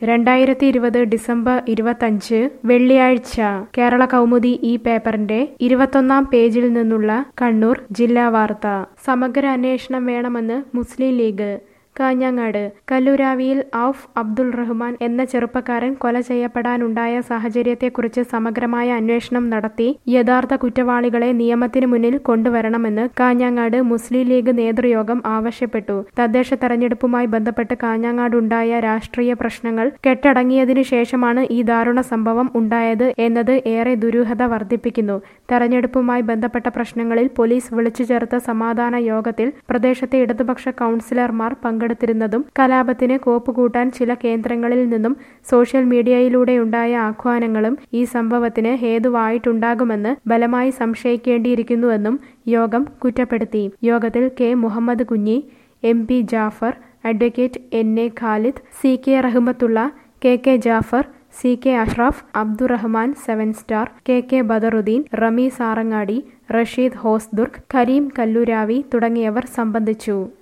രണ്ടായിരത്തി ഇരുപത് ഡിസംബർ ഇരുപത്തഞ്ച് വെള്ളിയാഴ്ച കേരള കൗമുദി ഈ പേപ്പറിന്റെ ഇരുപത്തൊന്നാം പേജിൽ നിന്നുള്ള കണ്ണൂർ ജില്ലാ വാർത്ത സമഗ്ര അന്വേഷണം വേണമെന്ന് മുസ്ലിം ലീഗ് കാഞ്ഞങ്ങാട് കല്ലൂരാവിയിൽ ഔഫ് അബ്ദുൾ റഹ്മാൻ എന്ന ചെറുപ്പക്കാരൻ കൊല ചെയ്യപ്പെടാനുണ്ടായ സാഹചര്യത്തെക്കുറിച്ച് സമഗ്രമായ അന്വേഷണം നടത്തി യഥാർത്ഥ കുറ്റവാളികളെ നിയമത്തിന് മുന്നിൽ കൊണ്ടുവരണമെന്ന് കാഞ്ഞങ്ങാട് മുസ്ലിം ലീഗ് നേതൃയോഗം ആവശ്യപ്പെട്ടു തദ്ദേശ തെരഞ്ഞെടുപ്പുമായി ബന്ധപ്പെട്ട് കാഞ്ഞങ്ങാടുണ്ടായ രാഷ്ട്രീയ പ്രശ്നങ്ങൾ കെട്ടടങ്ങിയതിനു ശേഷമാണ് ഈ ദാരുണ സംഭവം ഉണ്ടായത് എന്നത് ഏറെ ദുരൂഹത വർദ്ധിപ്പിക്കുന്നു തെരഞ്ഞെടുപ്പുമായി ബന്ധപ്പെട്ട പ്രശ്നങ്ങളിൽ പോലീസ് വിളിച്ചു ചേർത്ത സമാധാന യോഗത്തിൽ പ്രദേശത്തെ ഇടതുപക്ഷ കൗൺസിലർമാർ പങ്കെടുത്തിരുന്നതും കലാപത്തിന് കോപ്പുകൂട്ടാൻ ചില കേന്ദ്രങ്ങളിൽ നിന്നും സോഷ്യൽ മീഡിയയിലൂടെയുണ്ടായ ആഹ്വാനങ്ങളും ഈ സംഭവത്തിന് ഹേതുവായിട്ടുണ്ടാകുമെന്ന് ബലമായി സംശയിക്കേണ്ടിയിരിക്കുന്നുവെന്നും യോഗം കുറ്റപ്പെടുത്തി യോഗത്തിൽ K Muhammad Kunhi M P Jafar advocate N A Khalid C K Rahmathulla K K Jafar C K Ashraf Abdurahman seven star K K Badaruddin Rami Sarangadi Rasheed Hosdurg Kareem Kalluravi തുടങ്ങിയവർ സംബന്ധിച്ചു